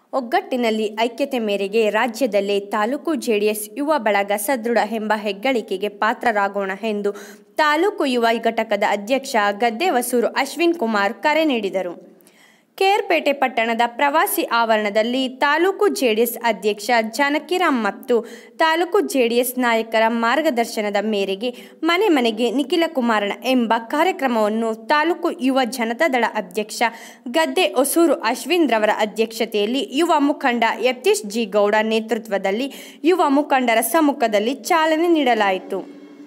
ಒಗ್ಗಟ್ಟಿನಲ್ಲಿ ಐಕ್ಯತೆ ಮೇರೆಗೆ ರಾಜ್ಯದಲ್ಲೇ ತಾಲೂಕು ಜೆಡಿಎಸ್ ಯುವ ಬಳಗ ಸದೃಢ ಎಂಬ ಹೆಗ್ಗಳಿಕೆಗೆ ಪಾತ್ರರಾಗೋಣ ಎಂದು ತಾಲೂಕು ಯುವ ಘಟಕದ ಅಧ್ಯಕ್ಷ ಗದ್ದೆ ವಸೂರು ಅಶ್ವಿನ್ ಕುಮಾರ್ ಕರೆ ನೀಡಿದರು ಕೇರ್ಪೇಟೆ ಪಟ್ಟಣದ ಪ್ರವಾಸಿ ಆವರಣದಲ್ಲಿ ತಾಲೂಕು ಜೆಡಿಎಸ್ ಅಧ್ಯಕ್ಷ ಜಾನಕಿರಾಮ್ ಮತ್ತು ತಾಲೂಕು ಜೆಡಿಎಸ್ ನಾಯಕರ ಮಾರ್ಗದರ್ಶನದ ಮೇರೆಗೆ ಮನೆ ಮನೆಗೆ ನಿಖಿಲ ಕುಮಾರಣ್ಣ ಎಂಬ ಕಾರ್ಯಕ್ರಮವನ್ನು ತಾಲೂಕು ಯುವ ಜನತಾದಳ ಅಧ್ಯಕ್ಷ ಗದ್ದೆ ಹೊಸೂರು ಅಶ್ವಿನ್ ರವರ ಅಧ್ಯಕ್ಷತೆಯಲ್ಲಿ ಯುವ ಮುಖಂಡ ಯತೀಶ್ ಜಿ ಗೌಡ ನೇತೃತ್ವದಲ್ಲಿ ಯುವ ಮುಖಂಡರ ಸಮ್ಮುಖದಲ್ಲಿ ಚಾಲನೆ ನೀಡಲಾಯಿತು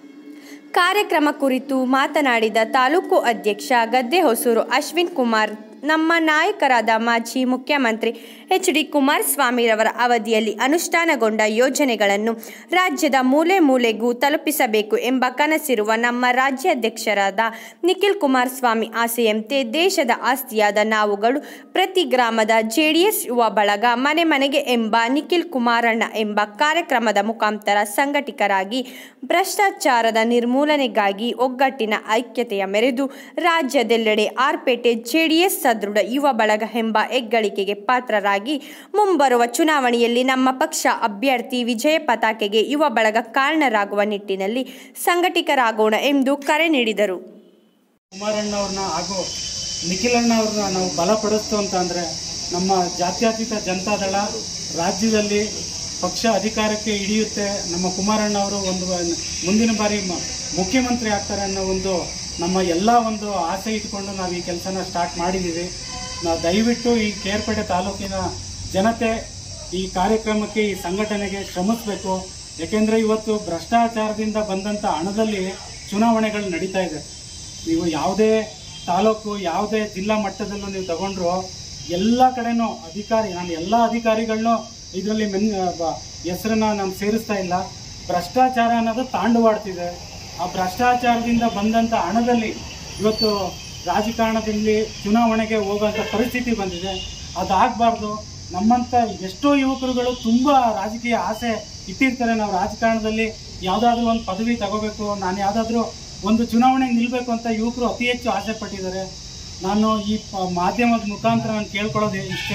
ಕಾರ್ಯಕ್ರಮ ಕುರಿತು ಮಾತನಾಡಿದ ತಾಲೂಕು ಅಧ್ಯಕ್ಷ ಗದ್ದೆ ಹೊಸೂರು ಅಶ್ವಿನ್ ಕುಮಾರ್ ನಮ್ಮ ನಾಯಕರಾದ ಮಾಜಿ ಮುಖ್ಯಮಂತ್ರಿ ಎಚ್ ಡಿ ಕುಮಾರಸ್ವಾಮಿರವರ ಅವಧಿಯಲ್ಲಿ ಅನುಷ್ಠಾನಗೊಂಡ ಯೋಜನೆಗಳನ್ನು ರಾಜ್ಯದ ಮೂಲೆ ಮೂಲೆಗೂ ತಲುಪಿಸಬೇಕು ಎಂಬ ಕನಸಿರುವ ನಮ್ಮ ರಾಜ್ಯಾಧ್ಯಕ್ಷರಾದ ನಿಖಿಲ್ ಕುಮಾರಸ್ವಾಮಿ ಆಸೆಯಂತೆ ದೇಶದ ಆಸ್ತಿಯಾದ ನಾವುಗಳು ಪ್ರತಿ ಗ್ರಾಮದ ಜೆಡಿಎಸ್ ಯುವ ಬಳಗ ಮನೆ ಮನೆಗೆ ಎಂಬ ನಿಖಿಲ್ ಕುಮಾರಣ್ಣ ಎಂಬ ಕಾರ್ಯಕ್ರಮದ ಮುಖಾಂತರ ಸಂಘಟಿತರಾಗಿ ಭ್ರಷ್ಟಾಚಾರದ ನಿರ್ಮೂಲನೆಗಾಗಿ ಒಗ್ಗಟ್ಟಿನ ಐಕ್ಯತೆಯ ಮೆರೆದು ರಾಜ್ಯದೆಲ್ಲೆಡೆ ಆರ್ಪೇಟೆ ಜೆಡಿಎಸ್ ಸದೃಢ ಯುವ ಬಳಗ ಎಂಬ ಹೆಗ್ಗಳಿಕೆಗೆ ಪಾತ್ರರಾಗಿ ಮುಂಬರುವ ಚುನಾವಣೆಯಲ್ಲಿ ನಮ್ಮ ಪಕ್ಷ ಅಭ್ಯರ್ಥಿ ವಿಜಯ ಪತಾಕೆಗೆ ಯುವ ಬಳಗ ಕಾರಣರಾಗುವ ನಿಟ್ಟಿನಲ್ಲಿ ಸಂಘಟಿತರಾಗೋಣ ಎಂದು ಕರೆ ನೀಡಿದರು ಕುಮಾರಣ್ಣ ಅವ್ರನ್ನ ಹಾಗೂ ನಿಖಿಲಣ್ಣ ಅವ್ರನ್ನ ನಾವು ಬಲಪಡಿಸ್ತು ಅಂತ ಅಂದರೆ ನಮ್ಮ ಜಾತ್ಯತೀತ ಜನತಾದಳ ರಾಜ್ಯದಲ್ಲಿ ಪಕ್ಷ ಅಧಿಕಾರಕ್ಕೆ ಹಿಡಿಯುತ್ತೆ ನಮ್ಮ ಕುಮಾರಣ್ಣ ಅವರು ಒಂದು ಮುಂದಿನ ಬಾರಿ ಮ- ಮುಖ್ಯಮಂತ್ರಿ ಆಗ್ತಾರೆ ಅನ್ನೋ ಒಂದು ನಮ್ಮ ಎಲ್ಲ ಒಂದು ಆಸೆ ಇಟ್ಕೊಂಡು ನಾವು ಈ ಕೆಲಸನ ಸ್ಟಾರ್ಟ್ ಮಾಡಿದ್ದೀವಿ ನಾವು ದಯವಿಟ್ಟು ಈ ಕೇರ್ಪೇಟೆ ತಾಲೂಕಿನ ಜನತೆ ಈ ಕಾರ್ಯಕ್ರಮಕ್ಕೆ ಈ ಸಂಘಟನೆಗೆ ಶ್ರಮಿಸಬೇಕು ಯಾಕೆಂದರೆ ಇವತ್ತು ಭ್ರಷ್ಟಾಚಾರದಿಂದ ಬಂದಂಥ ಹಣದಲ್ಲಿ ಚುನಾವಣೆಗಳು ನಡೀತಾ ಇದೆ ನೀವು ಯಾವುದೇ ತಾಲೂಕು ಯಾವುದೇ ಜಿಲ್ಲಾ ಮಟ್ಟದಲ್ಲೂ ನೀವು ತಗೊಂಡ್ರು ಎಲ್ಲ ಕಡೆನೂ ಅಧಿಕಾರಿ ನಾನು ಎಲ್ಲ ಅಧಿಕಾರಿಗಳನ್ನೂ ಇದರಲ್ಲಿ ಮೆನ್ ಬ- ಹೆಸರನ್ನ ನಾನು ಸೇರಿಸ್ತಾ ಇಲ್ಲ ಭ್ರಷ್ಟಾಚಾರ ಅನ್ನೋದು ತಾಂಡವಾಡ್ತಿದೆ ಆ ಭ್ರಷ್ಟಾಚಾರದಿಂದ ಬಂದಂಥ ಹಣದಲ್ಲಿ ಇವತ್ತು ರಾಜಕಾರಣದಲ್ಲಿ ಚುನಾವಣೆಗೆ ಹೋಗುವಂಥ ಪರಿಸ್ಥಿತಿ ಬಂದಿದೆ ಅದಾಗಬಾರ್ದು ನಮ್ಮಂಥ ಎಷ್ಟೋ ಯುವಕರುಗಳು ತುಂಬ ರಾಜಕೀಯ ಆಸೆ ಇಟ್ಟಿರ್ತಾರೆ ನಾವು ರಾಜಕಾರಣದಲ್ಲಿ ಯಾವುದಾದ್ರೂ ಒಂದು ಪದವಿ ತಗೋಬೇಕು ನಾನು ಯಾವುದಾದ್ರೂ ಒಂದು ಚುನಾವಣೆಗೆ ನಿಲ್ಲಬೇಕು ಅಂತ ಯುವಕರು ಅತಿ ಹೆಚ್ಚು ಆಸೆ ಪಟ್ಟಿದ್ದಾರೆ ನಾನು ಈ ಪ- ಮಾಧ್ಯಮದ ಮುಖಾಂತರ ನಾನು ಕೇಳ್ಕೊಳ್ಳೋದು ಇಷ್ಟೇ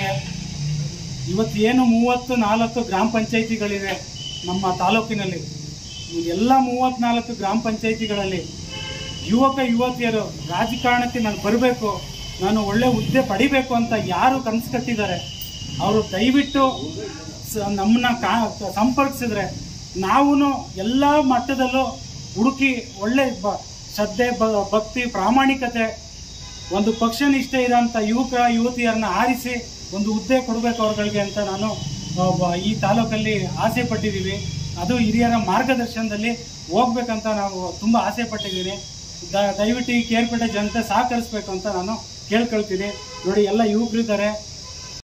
ಇವತ್ತು ಏನು ಮೂವತ್ತು ನಾಲ್ಕು ಗ್ರಾಮ ಪಂಚಾಯಿತಿಗಳಿವೆ ನಮ್ಮ ತಾಲೂಕಿನಲ್ಲಿ ಎಲ್ಲ ಮೂವತ್ತ್ನಾಲ್ಕು ಗ್ರಾಮ ಪಂಚಾಯಿತಿಗಳಲ್ಲಿ ಯುವಕ ಯುವತಿಯರು ರಾಜಕಾರಣಕ್ಕೆ ನಾನು ಬರಬೇಕು ನಾನು ಒಳ್ಳೆ ಹುದ್ದೆ ಪಡಿಬೇಕು ಅಂತ ಯಾರು ಕನಸು ಕಟ್ಟಿದ್ದಾರೆ ಅವರು ದಯವಿಟ್ಟು ಸ- ನಮ್ಮನ್ನ ಕಾ ಸಂಪರ್ಕಿಸಿದ್ರೆ ನಾವು ಎಲ್ಲ ಮಟ್ಟದಲ್ಲೂ ಹುಡುಕಿ ಒಳ್ಳೆ ಬ ಶ್ರದ್ಧೆ ಬ ಭಕ್ತಿ ಪ್ರಾಮಾಣಿಕತೆ ಒಂದು ಪಕ್ಷ ನಿಷ್ಠೆ ಇರೋಂಥ ಯುವಕ ಯುವತಿಯರನ್ನ ಆರಿಸಿ ಒಂದು ಹುದ್ದೆ ಕೊಡಬೇಕು ಅವ್ರಗಳಿಗೆ ಅಂತ ನಾನು ಒಬ್ಬ ಈ ತಾಲೂಕಲ್ಲಿ ಆಸೆ ಪಟ್ಟಿದ್ದೀವಿ ಅದು ಹಿರಿಯರ ಮಾರ್ಗದರ್ಶನದಲ್ಲಿ ಹೋಗ್ಬೇಕಂತ ನಾವು ತುಂಬ ಆಸೆ ಪಟ್ಟಿದ್ದೀನಿ ದ- ದಯವಿಟ್ಟು ಈ ಕೇರ್ಪೇಟೆ ಜನತೆ ಸಹಕರಿಸ್ಬೇಕು ಅಂತ ನಾನು ಕೇಳ್ಕೊಳ್ತೀನಿ ನೋಡಿ ಎಲ್ಲ ಯುವಕರಿದ್ದಾರೆ